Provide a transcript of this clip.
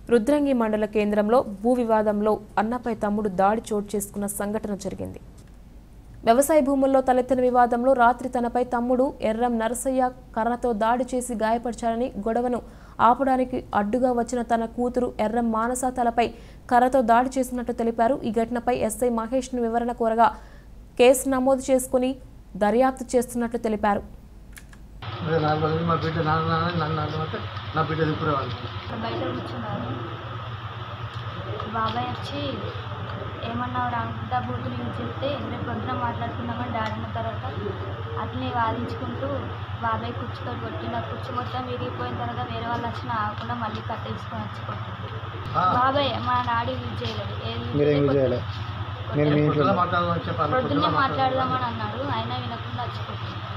రుద్రంగి మండల కేంద్రంలో భూ వివాదంలో అన్నపై తమ్ముడు దాడి చోటు చేసుకున్న సంఘటన జరిగింది వ్యవసాయ భూముల్లో తలెత్తిన వివాదంలో రాత్రి తనపై తమ్ముడు ఎర్రం నరసయ్య కర్రతో దాడి చేసి గాయపరిచారని గొడవను ఆపడానికి అడ్డుగా వచ్చిన తన కూతురు ఎర్రం మానస తలపై కర్రతో దాడి చేసినట్టు తెలిపారు ఈ ఘటనపై ఎస్ఐ మహేష్ను వివరణ కోరగా కేసు నమోదు చేసుకుని దర్యాప్తు చేస్తున్నట్లు తెలిపారు అదే నాలుగు రోజులు మా బిడ్డ నాన్న నాన్న నన్ను నాన్న అంటే నా బిడ్డ దిప్పురేవాళ్ళు బయట కూర్చున్నారు బాబాయ్ వచ్చి ఏమన్నావు రానుకుంటా బూతులు యూజ్ చేస్తే రేపు పొద్దున మాట్లాడుకున్నామని డాడీ అన్న తర్వాత అట్లనే వాదించుకుంటూ బాబాయ్ కుర్చీతో కొట్టి నా కుర్చీ మొత్తం విరిగిపోయిన తర్వాత వేరే వాళ్ళు వచ్చిన ఆగకుండా మళ్ళీ కట్టేసుకొని వచ్చి కొట్టారు బాబాయ్ మా డాడీ యూజ్ చేయలేదు ఏది యూజ్ మీరేం యూజ్ చేయలేదు. చేయలే మీరు మీ ఇంట్లో పొద్దున మాట్లాడమని చెప్పాలి పొద్దున్నే పొద్దున మాట్లాడదామని అన్నాడు అయినా వినకుండా వచ్చి కొట్టాడు